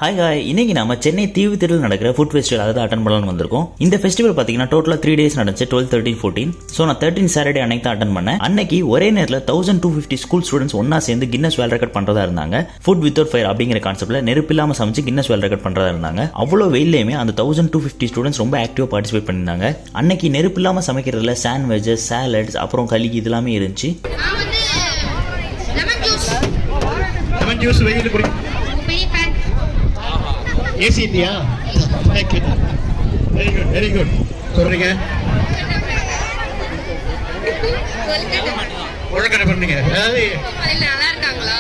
Hi hi இன்னைக்கு நம்ம சென்னை தீவு தெருவில் நடக்கிற ஃபுட் ஃபெஸ்டிவல் அதாவது அட்டன் பண்ணலாம்னு வந்திருக்கோம் இந்த ஃபெஸ்டிவல் பார்த்தீங்கன்னா டோட்டலாக த்ரீ டேஸ் நடந்துச்சு டுவெல் தேர்ட்டின் ஃபோர்டீன் ஸோ நான் தேர்ட்டின் சாட்டர்டே அன்னைக்கு தான் அட்டன் பண்ணேன் அன்னைக்கு ஒரே நேரத்தில் thousand two fifty school students ஒன்னா சேர்ந்து கின்னஸ் வேல் ரெக்கார்ட் பண்ணுறதா இருந்தாங்க ஃபுட் வித்தவுட் ஃபயர் அப்படிங்கிற கான்செப்ட்ல நெருப்பு இல்லாமல் சமைச்சு கின்னஸ் வேல் ரெக்கார்ட் பண்ணுறதா இருந்தாங்க அவ்வளோ வெயிலையுமே அந்த தௌசண்ட் டூ ஃபிஃப்டி ஸ்டூடெண்ட்ஸ் ரொம்ப ஆக்டிவாக பார்ட்டிசிபேட் பண்ணியிருந்தாங்க அன்னைக்கு நெருப்பு இல்லாமல் சமைக்கிறதுல சாண்ட்விச்சஸ் சாலட்ஸ் அப்புறம் களி இது எல்லாமே இருந்துச்சு நான் வந்து லெமன் ஜூஸ் லெமன் ஜூஸ் வெயில் குடி பெரிய ஃபேன் ஏசி இல்லையா வெரி குட் வெரி குட் சொல்றீங்க ஒழுக்கடை பண்ணீங்க அதாவது இல்ல நல்லா இருக்காங்களா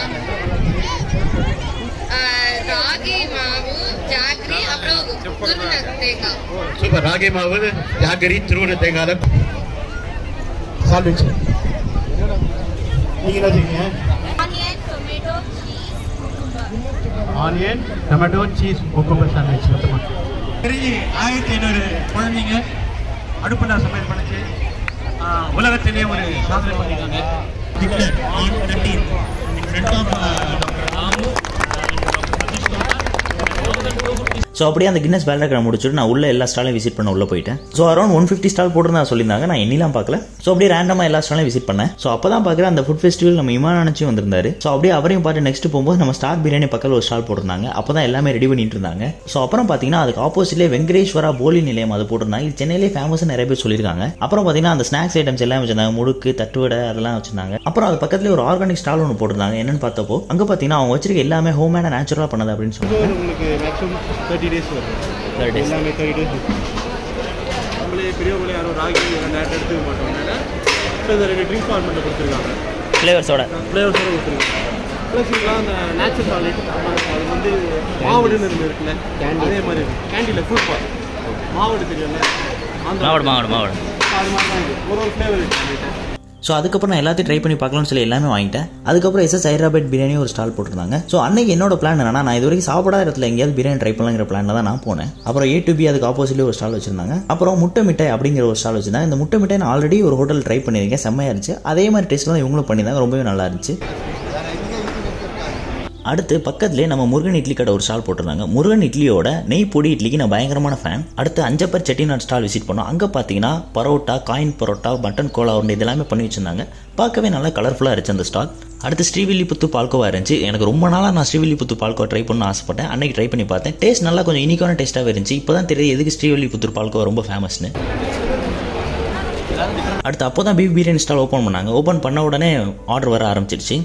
ஆஹ், ராகி மாவு ஜாகரி அப்புறம் துருவின தேங்காய் சூப்பர் ராகி மாவு ஜாகரி திருவண்ண தேங்காய் சால்விச்சு நீங்க என்ன வச்சுக்கீங்க onion tomato cheese cucumber sandwich மொத்தமா தெரிஞ்சு ஆயிரத்தி ஐநூறு குழந்தைங்க அடுப்புல சமையல் பண்ணிச்சு ஆஹ், உலகத்திலே ஒரு சாதனை பண்ணிருக்காங்க declare on thirteen front of doctor Ramu so அப்படியே அந்த கின்னஸ் வேல் ரெக்கார்ட் முடிச்சுட்டு நான் உள்ள எல்லா ஸ்டாலையும் விசிட் பண்ண உள்ள போயிட்டேன் so around one fifty stall போட்டு நான் சொல்லியிருந்தாங்க நான் எண்ணிலாம் பார்க்கல ஸோ அப்படியே ரேண்டமாக எல்லா ஸ்டாலையும் விசிட் பண்ணேன் ஸோ அப்போ தான் பார்க்குறேன் அந்த ஃபுட் ஃபெஸ்டிவல் நம்ம இமான் நினச்சி வந்திருந்தாரு ஸோ அப்படியே அவரையும் பார்த்து நெக்ஸ்ட் போகும்போது நம்ம ஸ்டார் பிரியாணி பக்கத்தில் ஒரு ஸ்டால் போட்டிருந்தாங்க அப்போ தான் எல்லாமே ரெடி பண்ணிட்டு இருந்தாங்க ஸோ அப்புறம் பார்த்தீங்கன்னா அதுக்கு ஆப்போசிட்லேயே வெங்கடேஸ்வரா போலி நிலையம் அது போட்டிருந்தாங்க இது சென்னையிலே ஃபேமஸ் நிறைய பேர் சொல்லியிருக்காங்க அப்புறம் பார்த்தீங்கன்னா அந்த ஸ்நாக்ஸ் ஐட்டம்ஸ் எல்லாம் வச்சிருந்தாங்க முடுக்கு தட்டுவடை அதெல்லாம் வச்சிருந்தாங்க அப்புறம் அது பக்கத்துலேயே ஒரு ஆர்கானிக் ஸ்டால் ஒன்று போட்டிருந்தாங்க என்னன்னு பார்த்தப்போ அங்கே பார்த்தீங்கன்னா அவங்க வச்சிருக்க எல்லாமே ஹோம் மேடாக நேச்சுரலாக பண்ணது அப்படின்னு சொன்னாங்க உங்களுக்கு மேக்ஸிமம் தேர்ட்டி டேஸ் வரும் 30 days. எல்லாமே தேர்ட்டி டேஸ் நம்மளே பெரியவங்களே யாரும் ராகி நேரத்தை எடுத்துக்க மாட்டோம் என்னன்னா இப்போ இந்த ரெண்டு ட்ரிங்க் ஃபார்மெண்ட்டை கொடுத்துருக்காங்க ஃப்ளேவர்ஸோட ஃப்ளேவர்ஸோட கொடுத்துருக்காங்க ப்ளஸ் இதெல்லாம் அந்த நேச்சுரல் சாலிட் அது வந்து மாவடுன்னு இருந்து இருக்குல்ல அதே மாதிரி இருக்கு கேண்டீனில் ஃப்ரூட் பால் மாவடு தெரியும்ல அந்த மாவடு மாவடு மாவடு அது மாதிரி தான் இது ஒரு ஒரு ஃப்ளேவர் இருக்கு ஸோ அதுக்கப்புறம் நான் எல்லாத்தையும் ட்ரை பண்ணி பார்க்கலாம்னு சொல்லி எல்லாமே வாங்கிட்டேன் அதுக்கப்புறம் எஸ்எஸ் ஹைதராபாத் பிரியாணி ஒரு ஸ்டால் போட்டிருந்தாங்க ஸோ அன்னைக்கு என்னோட பிளான் என்னன்னா நான் இது வரைக்கும் சாப்பிடாத இடத்துல எங்கேயாவது பிரியாணி ட்ரை பண்ணலாங்கிற பிளான்ல தான் நான் போனேன் அப்புறம் ஏ டு பி அதுக்கு ஆப்போசிட்லேயே ஒரு ஸ்டால் வச்சிருந்தாங்க அப்புறம் முட்டை மிட்டாய் அப்படிங்கிற ஒரு ஸ்டால் வச்சிருந்தாங்க இந்த முட்டை மிட்டாய் நான் ஆல்ரெடி ஒரு ஹோட்டல் ட்ரை பண்ணியிருக்கேன் செம்மையா இருந்துச்சு அதே மாதிரி டேஸ்ட் தான் இவங்களும் பண்ணியிருந்தாங்க ரொம்பவே நல்லா இருந்துச்சு அடுத்து பக்கத்துலேயே நம்ம முருகன் இட்லி கடை ஒரு ஸ்டால் போட்டிருந்தாங்க முருகன் இட்லியோட நெய் பொடி இட்லிக்கு நான் பயங்கரமான ஃபேன் அடுத்து அஞ்சப்பர் செட்டிநாடு ஸ்டால் விசிட் பண்ணோம் அங்கே பார்த்தீங்கன்னா பரோட்டா காயின் பரோட்டா மட்டன் கோலா உருண்டை இதெல்லாமே பண்ணி வச்சிருந்தாங்க பார்க்கவே நல்லா கலர்ஃபுல்லாக இருந்துச்சு அந்த ஸ்டால் அடுத்து ஸ்ரீவில்லிபுத்து பால்கோவா இருந்துச்சு எனக்கு ரொம்ப நாளாக நான் ஸ்ரீவில்லிபுத்தூர் பால்கோவா ட்ரை பண்ண ஆசைப்பட்டேன் அன்னைக்கு ட்ரை பண்ணி பார்த்தேன் டேஸ்ட் நல்லா கொஞ்சம் இனிக்கான டேஸ்ட்டாகவே இருந்துச்சு இப்போ தான் தெரியுது எதுக்கு ஸ்ரீவில்லிபுத்தூர் பால்கோவா ரொம்ப ஃபேமஸ்னு அடுத்து அப்போ தான் பீஃப் பிரியாணி ஸ்டால் ஓப்பன் பண்ணாங்க ஓப்பன் பண்ண உடனே ஆர்டர் வர ஆரம்பிச்சிருச்சு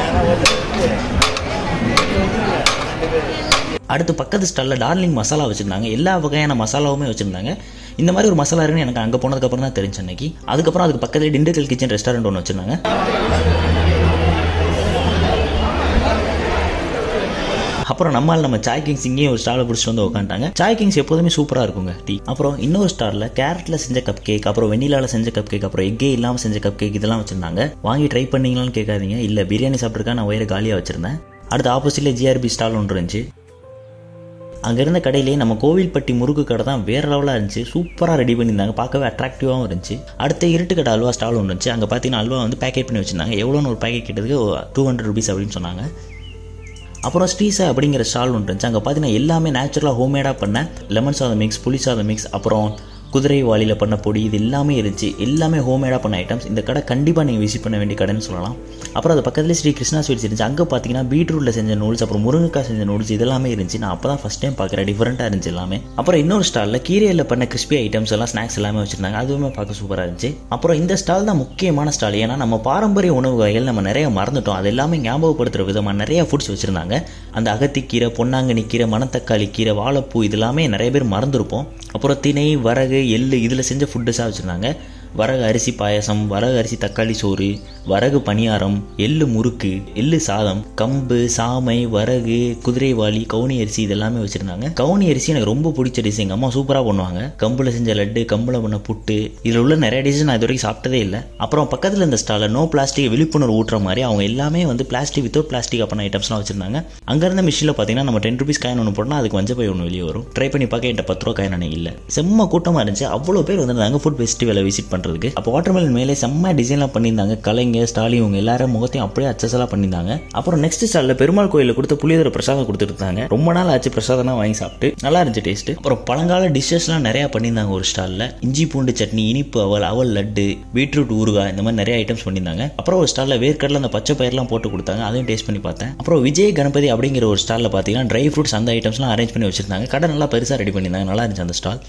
அடுத்து பக்கத்து ஸ்டாலில் டார்லிங் மசாலா வச்சுருந்தாங்க எல்லா வகையான மசாலாவுமே வச்சுருந்தாங்க இந்த மாதிரி ஒரு மசாலா இருக்குன்னு எனக்கு அங்கே போனதுக்கப்புறம் தான் தெரிஞ்சு அன்னைக்கு அதுக்கப்புறம் அதுக்கு பக்கத்துலேயே டிண்டக்கல் கிச்சன் ரெஸ்டாரண்ட் ஒன்று வச்சுருந்தாங்க அப்புறம் நம்மால் நம்ம சாய் கிங்ஸ் இங்கேயும் ஒரு ஸ்டாலை பிடிச்சிட்டு வந்து உட்காந்துட்டாங்க சாய் கிங்ஸ் எப்போதுமே சூப்பராக இருக்குங்க டீ அப்புறம் இன்னொரு ஸ்டாரில் கேரட்டில் செஞ்ச கப் கேக் அப்புறம் வெண்ணிலாவில் செஞ்ச கப் கேக் அப்புறம் எக்கே இல்லாமல் செஞ்ச கப் கேக் இதெல்லாம் வச்சுருந்தாங்க வாங்கி ட்ரை பண்ணீங்களான்னு கேட்காதீங்க இல்லை பிரியாணி சாப்பிட்ருக்கா நான் வயிறு காலியாக வச்சுருந்தேன் அடுத்து ஆப்போசிட்ல ஜிஆர்பி ஸ்டால் ஒன்று இருந்துச்சு அங்கே இருந்த கடையிலேயே நம்ம கோவில்பட்டி முறுக்கு கடை தான் வேற லெவலாக இருந்துச்சு சூப்பராக ரெடி பண்ணியிருந்தாங்க பார்க்கவே அட்ராக்டிவாகவும் இருந்துச்சு அடுத்த இருட்டுக்கடை அல்வா ஸ்டால் ஒன்று இருந்துச்சு அங்கே பார்த்தீங்கன்னா அல்வா வந்து பேக்கெட் பண்ணி வச்சிருந்தாங்க எவ்வளோன்னு ஒரு பேக்கெட் கிட்டதுக்கு டூ ஹண்ட்ரட் ருபீஸ் அப்படின்னு சொன்னாங்க அப்புறம் ஸ்ரீசா அப்படிங்கிற ஸ்டால் ஒன்று இருந்துச்சு அங்கே பார்த்தீங்கன்னா எல்லாமே நேச்சுரலாக ஹோம்மேடாக பண்ண லெமன் சாதம் மிக்ஸ் புளி சாதம் மிக்ஸ் அப்புறம் குதிரை வாளியில் பண்ண பொடி இது எல்லாமே இருந்துச்சு எல்லாமே ஹோம்மேடாக பண்ண ஐட்டம்ஸ் இந்த கடை கண்டிப்பாக நீங்கள் விசிட் பண்ண வேண்டிய கடைன்னு சொல்லலாம் அப்புறம் அது பக்கத்தில் ஸ்ரீ கிருஷ்ணா ஸ்வீட்ஸ் இருந்துச்சு அங்கே பார்த்தீங்கன்னா பீட்ரூட்டில் செஞ்ச நூல்ஸ் அப்புறம் முருங்கைக்காய் செஞ்ச நூல்ஸ் இதெல்லாமே இருந்துச்சு நான் அப்போ தான் ஃபஸ்ட் டைம் பார்க்குறேன் டிஃப்ரெண்ட்டாக இருந்துச்சு எல்லாமே அப்புறம் இன்னொரு ஸ்டாலில் கீரையில் பண்ண கிறிஸ்பி ஐட்டம்ஸ் எல்லாம் ஸ்நாக்ஸ் எல்லாமே வச்சிருந்தாங்க அதுவுமே பார்க்க சூப்பராக இருந்துச்சு அப்புறம் இந்த ஸ்டால் தான் முக்கியமான ஸ்டால் ஏன்னா நம்ம பாரம்பரிய உணவு வகைகள் நம்ம நிறைய மறந்துட்டோம் அது எல்லாமே ஞாபகப்படுத்துகிற விதமாக நிறைய ஃபுட்ஸ் வச்சுருந்தாங்க அந்த அகத்திக்கீரை பொன்னாங்கண்ணி கீரை மணத்தக்காளி கீரை வாழைப்பூ இதெல்லாமே நிறைய பேர் மறந்துருப்போம் அப்புறம் திணை வரகு எள்ளு இதில் செஞ்ச ஃபுட்டுஸாக வச்சுருந்தாங்க வரகு அரிசி பாயசம் வரகு அரிசி தக்காளி சோறு வரகு பணியாரம் எள்ளு முறுக்கு எள்ளு சாதம் கம்பு சாமை வரகு குதிரைவாளி கவுனி அரிசி இதெல்லாமே வச்சுருந்தாங்க கவுனி அரிசி எனக்கு ரொம்ப பிடிச்ச டிஷ் எங்கள் அம்மா சூப்பராக பண்ணுவாங்க கம்புல செஞ்ச லட்டு கம்புல பண்ண புட்டு இதில் உள்ள நிறைய டிஷ் நான் இது வரைக்கும் சாப்பிட்டதே இல்லை அப்புறம் பக்கத்தில் இந்த ஸ்டாலில் நோ பிளாஸ்டிக் விழிப்புணர்வு ஊட்டுற மாதிரி அவங்க எல்லாமே வந்து பிளாஸ்டிக் வித்தவுட் பிளாஸ்டிக் பண்ண ஐட்டம்ஸ்லாம் வச்சிருந்தாங்க அங்கேருந்த மிஷினில் பார்த்தீங்கன்னா நம்ம டென் ருபீஸ் காயின் ஒன்று போட்டோம்னா அதுக்கு வஞ்ச போய் ஒன்று வெளியே வரும் ட்ரை பண்ணி பார்க்க என்கிட்ட பத்து ரூபா காயின் அன்னைக்கு இல்லை செம்ம கூட்டமாக இருந்துச்சு அவ்வளோ பேர் வந்திருந்தாங்க ஃபுட் ஃபெஸ்டிவலை விசிட் பண்ணுறது பண்ணுறதுக்கு அப்போ வாட்டர்மெலன் மேலே செம்ம டிசைன்லாம் பண்ணியிருந்தாங்க கலைஞர் ஸ்டாலின் இவங்க எல்லாரும் முகத்தையும் அப்படியே அச்சசலாக பண்ணியிருந்தாங்க அப்புறம் நெக்ஸ்ட் ஸ்டாலில் பெருமாள் கோயிலில் கொடுத்த புளியோதரை பிரசாதம் கொடுத்துருந்தாங்க ரொம்ப நாள் ஆச்சு பிரசாதம்லாம் வாங்கி சாப்பிட்டு நல்லா இருந்துச்சு டேஸ்ட் அப்புறம் பழங்கால டிஷ்ஷஸ்லாம் நிறையா பண்ணியிருந்தாங்க ஒரு ஸ்டாலில் இஞ்சி பூண்டு சட்னி இனிப்பு அவல் அவல் லட்டு பீட்ரூட் ஊறுகாய் இந்த மாதிரி நிறைய ஐட்டம்ஸ் பண்ணியிருந்தாங்க அப்புறம் ஒரு ஸ்டாலில் வேர்க்கடல அந்த பச்சை பயிரெலாம் போட்டு கொடுத்தாங்க அதையும் டேஸ்ட் பண்ணி பார்த்தேன் அப்புறம் விஜய் கணபதி அப்படிங்கிற ஒரு ஸ்டாலில் பார்த்தீங்கன்னா ட்ரை ஃப்ரூட்ஸ் அந்த ஐட்டம்ஸ்லாம் அரேஞ்ச் பண்ணி வச்சிருந்தாங்க கடை நல்லா பெருசாக ரெடி பண்ணியிருந்தாங்க நல்லா இருந்துச்சு அந்த ஸ்டால்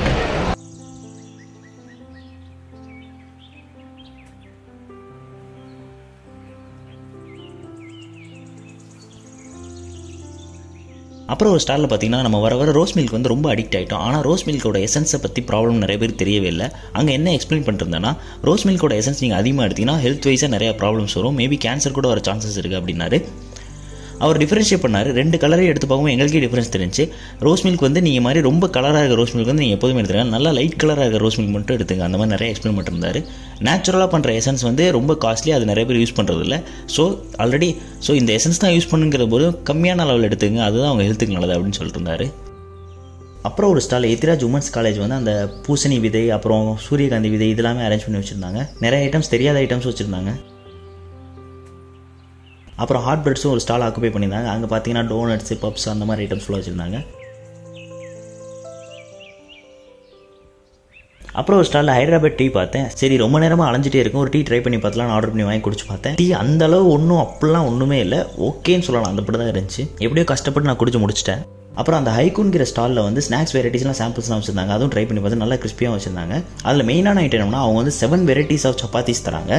அப்புறம் ஒரு ஸ்டாலில் பார்த்தீங்கன்னா நம்ம வர வர ரோஸ் மில்க் வந்து ரொம்ப அடிக்ட் ஆகிட்டோம் ஆனால் ரோஸ் மில்கோட எசன்ஸை பற்றி ப்ராப்ளம் நிறைய பேர் தெரியவே இல்லை அங்கே என்ன எக்ஸ்பிளைன் பண்ணிருந்தேன்னா ரோஸ் மில்கோட எசன்ஸ் நீங்கள் அதிகமாக எடுத்தீங்கன்னா ஹெல்த் வைஸாக நிறைய ப்ராப்ளம்ஸ் வரும் மேபி கேன்சர் கூட வர சான்சஸ் இருக்குது அப்படின்னாரு அவர் டிஃபரன்ஷியேட் பண்ணார் ரெண்டு கலரையும் எடுத்து பார்க்கும்போது எங்களுக்கே டிஃபரன்ஸ் தெரிஞ்சு ரோஸ் மில்க் வந்து நீங்கள் மாதிரி ரொம்ப கலராக இருக்க ரோஸ் மில்க் வந்து நீங்கள் எப்போதுமே எடுத்துங்க நல்லா லைட் கலராக இருக்க ரோஸ் மில்க் மட்டும் எடுத்துங்க அந்த மாதிரி நிறைய எக்ஸ்பிளைன் பண்ணிருந்தாரு நேச்சுரலாக பண்ணுற எசன்ஸ் வந்து ரொம்ப காஸ்ட்லி அது நிறைய பேர் யூஸ் பண்ணுறது இல்லை ஸோ ஆல்ரெடி ஸோ இந்த எசன்ஸ் தான் யூஸ் பண்ணுங்கிற போது கம்மியான லெவல் எடுத்துங்க அதுதான் அவங்க ஹெல்த்துக்கு நல்லது அப்படின்னு சொல்லிட்டு இருந்தாரு அப்புறம் ஒரு ஸ்டால் எத்திராஜ் உமன்ஸ் காலேஜ் வந்து அந்த பூசணி விதை அப்புறம் சூரியகாந்தி விதை இதெல்லாமே அரேஞ்ச் பண்ணி வச்சுருந்தாங்க நிறைய ஐட்டம்ஸ் தெரியாத ஐட்டம்ஸ் வச்சுருந்தாங்க அப்புறம் ஹாட் பிரெட்ஸும் ஒரு ஸ்டால் ஆக்குபை பண்ணியிருந்தாங்க அங்கே பார்த்தீங்கன்னா டோனட்ஸு பப்ஸ் அந்த மாதிரி ஐட்டம்ஸ்லாம் வச்சுருந்தாங்க அப்புறம் ஒரு ஸ்டாலில் ஹைதராபாத் டீ பார்த்தேன் சரி ரொம்ப நேரமாக அலைஞ்சிட்டே இருக்கும் ஒரு டீ ட்ரை பண்ணி பார்த்தலாம் ஆர்டர் பண்ணி வாங்கி குடிச்சு பார்த்தேன் டீ அந்த அளவு ஒன்றும் அப்படிலாம் ஒன்றுமே இல்லை ஓகேன்னு சொல்லலாம் அந்த படி தான் இருந்துச்சு எப்படியோ கஷ்டப்பட்டு நான் குடிச்சு முடிச்சிட்டேன் அப்புறம் அந்த ஹைக்குன்கிற ஸ்டாலில் வந்து ஸ்நாக்ஸ் வெரைட்டிஸ்லாம் சாம்பிள்ஸ்லாம் வச்சுருந்தாங்க அதுவும் ட்ரை பண்ணி பார்த்து நல்லா கிறிஸ்பியாக வச்சுருந்தாங்க அதில் மெயினான ஐட்டம் என்னன்னா அவங்க வந்து செவன் வெரைட்டிஸ் ஆஃப் சப்பாத்திஸ் தராங்க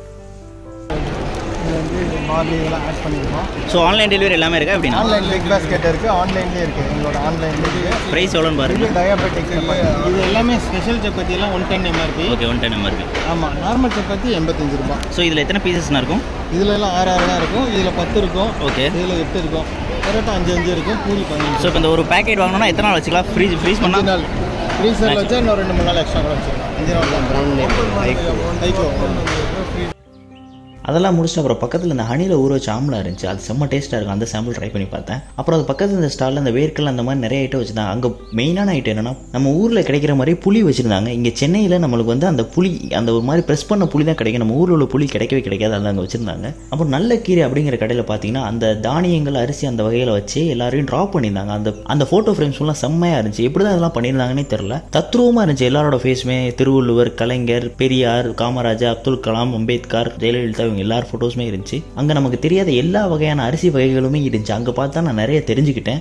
இது வந்து பார்லி இதெல்லாம் ஆட் பண்ணியிருக்கோம் ஸோ ஆன்லைன் டெலிவரி எல்லாமே இருக்கா அப்படின்னா ஆன்லைன் பிக் பாஸ்கெட் இருக்குது ஆன்லைன்லேயே இருக்குது எங்களோட ஆன்லைன்லேயே இருக்குது ப்ரைஸ் எவ்வளோன்னு இது பாருங்க டயாபெட்டிக் இது எல்லாமே ஸ்பெஷல் சப்பாத்தி எல்லாம் one ten MRP okay one time இருக்கு ஆமாம் நார்மல் சப்பாத்தி எண்பத்தஞ்சு ரூபாய் ஸோ இதில் எத்தனை பீசஸ்னா இருக்கும் இதில் எல்லாம் ஆறு ஆறு தான் இருக்கும் இதில் பத்து இருக்கும் ஓகே இதில் எட்டு இருக்கும் பரோட்டா அஞ்சு அஞ்சு இருக்கும் பூரி பதினஞ்சு ஸோ இப்போ இந்த ஒரு பேக்கெட் வாங்கணும்னா எத்தனை நாள் வச்சுக்கலாம் ஃப்ரீஸ் ஃப்ரீஸ் அஞ்சு பண்ணால் நாள் ஃப்ரீசரில் வச்சா இன்னும் ரெண்டு மூணு நாள் எக்ஸ்ட்ரா கூட வச்சுக்கலாம் அஞ்சு நாள் தான் ப்ரௌன் டைக்கோ அதெல்லாம் முடிச்சுட்டு அப்புறம் பக்கத்தில் இந்த ஹனியில் ஊற வச்ச ஆம்லா இருந்துச்சு அது செம்ம டேஸ்ட்டாக இருக்கும் அந்த சாம்பிள் ட்ரை பண்ணி பார்த்தேன் அப்புறம் அது பக்கத்தில் இந்த ஸ்டாலில் அந்த வேர்க்கல் அந்த மாதிரி நிறைய ஐட்டம் வச்சுருந்தாங்க அங்கே மெயினான ஐட்டம் என்னன்னா நம்ம ஊரில் கிடைக்கிற மாதிரி புளி வச்சுருந்தாங்க இங்கே சென்னையில் நம்மளுக்கு வந்து அந்த புளி அந்த ஒரு மாதிரி ப்ரெஸ் பண்ண புளி தான் கிடைக்கும் நம்ம ஊரில் உள்ள புளி கிடைக்கவே கிடைக்காது அது அங்கே வச்சுருந்தாங்க அப்புறம் நல்ல கீரை அப்படிங்கிற கடையில் பார்த்தீங்கன்னா அந்த தானியங்கள் அரிசி அந்த வகையில் வச்சு எல்லாரையும் ட்ராப் பண்ணியிருந்தாங்க அந்த அந்த ஃபோட்டோ ஃப்ரேம்ஸ் எல்லாம் செம்மையாக இருந்துச்சு எப்படி தான் அதெல்லாம் பண்ணியிருந்தாங்கன்னே தெரில தத்ரூபமாக இருந்துச்சு எல்லாரோட ஃபேஸுமே திருவள்ளுவர் கலைஞர் பெரியார் காமராஜர் அப்துல் கலாம் அம்பேத்கர் ஜெயலலிதா இவங்க எல்லார் ஃபோட்டோஸுமே இருந்துச்சு அங்கே நமக்கு தெரியாத எல்லா வகையான அரிசி வகைகளுமே இருந்துச்சு அங்கே பார்த்தா நான் நிறைய தெரிஞ்சுக்கிட்டேன்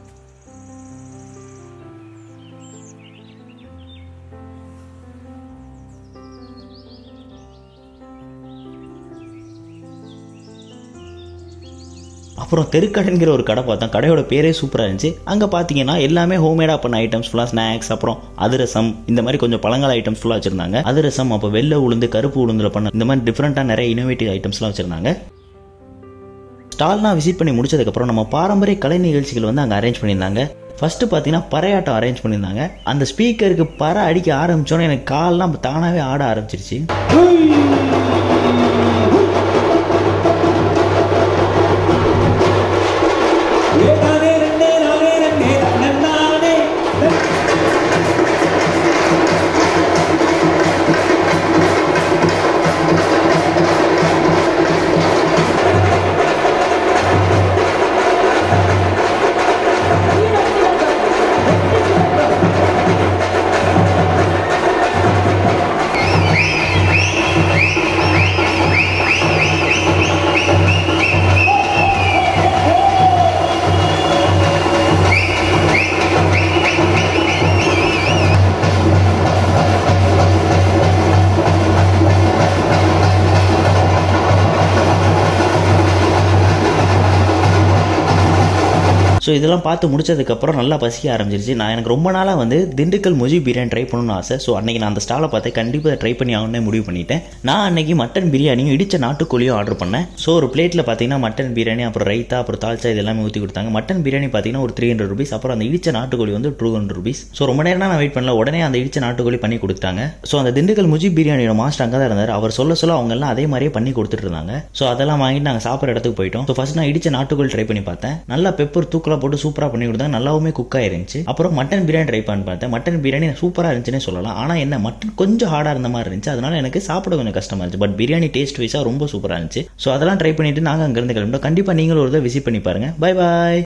அப்புறம் தெருக்கடைங்கிற ஒரு கடை பார்த்தோம் கடையோட பேரே சூப்பராக இருந்துச்சு அங்கே பார்த்தீங்கன்னா எல்லாமே ஹோம்மேடாக பண்ண ஐட்டம்ஸ் ஃபுல்லாக ஸ்நாக்ஸ் அப்புறம் அதிரசம் இந்த மாதிரி கொஞ்சம் பழங்கால ஐட்டம்ஸ் ஃபுல்லாக வச்சுருந்தாங்க அதிரசம் அப்போ வெள்ளை உளுந்து கருப்பு உளுந்துல பண்ண இந்த மாதிரி டிஃப்ரெண்ட்டாக நிறைய இனோவேட்டிவ் ஐட்டம்ஸ்லாம் வச்சுருந்தாங்க ஸ்டால்லாம் விசிட் பண்ணி முடிச்சதுக்கப்புறம் நம்ம பாரம்பரிய கலை நிகழ்ச்சிகள் வந்து அங்கே அரேஞ்ச் பண்ணியிருந்தாங்க ஃபர்ஸ்ட் பார்த்தீங்கன்னா பறையாட்டம் அரேஞ்ச் பண்ணியிருந்தாங்க அந்த ஸ்பீக்கருக்கு பறை அடிக்க ஆரம்பிச்சோன்னே எனக்கு கால்லாம் தானாகவே ஆட ஆரம்பிச்சிருச்சு ஸோ இதெல்லாம் பார்த்து முடிச்சதுக்கப்புறம் நல்லா பசிக்க ஆரம்பிச்சிருச்சு நான் எனக்கு ரொம்ப நாளாக வந்து திண்டுக்கல் மொஜி பிரியாணி ட்ரை பண்ணணும்னு ஆசை ஸோ அன்னைக்கு நான் அந்த ஸ்டாலை பார்த்து கண்டிப்பாக ட்ரை பண்ணி ஆகணும்னு முடிவு பண்ணிட்டேன் நான் அன்னைக்கு மட்டன் பிரியாணியும் இடிச்ச நாட்டுக்கோழியும் ஆர்டர் பண்ணேன் ஸோ ஒரு பிளேட்டில் பார்த்தீங்கன்னா மட்டன் பிரியாணி அப்புறம் ரைத்தா அப்புறம் தால்ச்சா இது எல்லாமே ஊற்றி கொடுத்தாங்க மட்டன் பிரியாணி பார்த்தீங்கன்னா ஒரு த்ரீ ஹண்ட்ரட் ருபீஸ் அப்புறம் அந்த இடிச்ச நாட்டுக்கோழி வந்து டூ ஹண்ட்ரட் ருபீஸ் ஸோ ரொம்ப நேரம் நான் வெயிட் பண்ணல உடனே அந்த இடிச்ச நாட்டுக்கோழி பண்ணி கொடுத்தாங்க ஸோ அந்த திண்டுக்கல் முஜி பிரியாணியோட மாஸ்டர் அங்கே தான் இருந்தார் அவர் சொல்ல சொல்ல அவங்க எல்லாம் அதே மாதிரியே பண்ணி கொடுத்துட்டு இருந்தாங்க ஸோ அதெல்லாம் வாங்கிட்டு நாங்கள் சாப்பிட்ற இடத்துக்கு போயிட்டோம் ஸோ ஃபர்ஸ்ட் நான் இடிச்ச நாட்டுக்கோழி ட்ரை பண்ணி பார்த்தேன் நல்லா பெப்பர் தூக்கலாக மசாலா போட்டு சூப்பராக பண்ணி கொடுத்தாங்க நல்லாவுமே குக் ஆயிருந்துச்சு அப்புறம் மட்டன் பிரியாணி ட்ரை பண்ணி பார்த்தேன் மட்டன் பிரியாணி சூப்பராக இருந்துச்சுன்னே சொல்லலாம் ஆனால் என்ன மட்டன் கொஞ்சம் ஹார்டாக இருந்த மாதிரி இருந்துச்சு அதனால எனக்கு சாப்பிட கொஞ்சம் கஷ்டமா இருந்துச்சு பட் பிரியாணி டேஸ்ட் வைஸாக ரொம்ப சூப்பராக இருந்துச்சு ஸோ அதெல்லாம் ட்ரை பண்ணிட்டு நாங்கள் அங்கேருந்து கிளம்பிட்டோம் கண்டிப்பாக நீங்களும் ஒரு தடவை விசிட் பண்ணி பாருங்க பை பாய்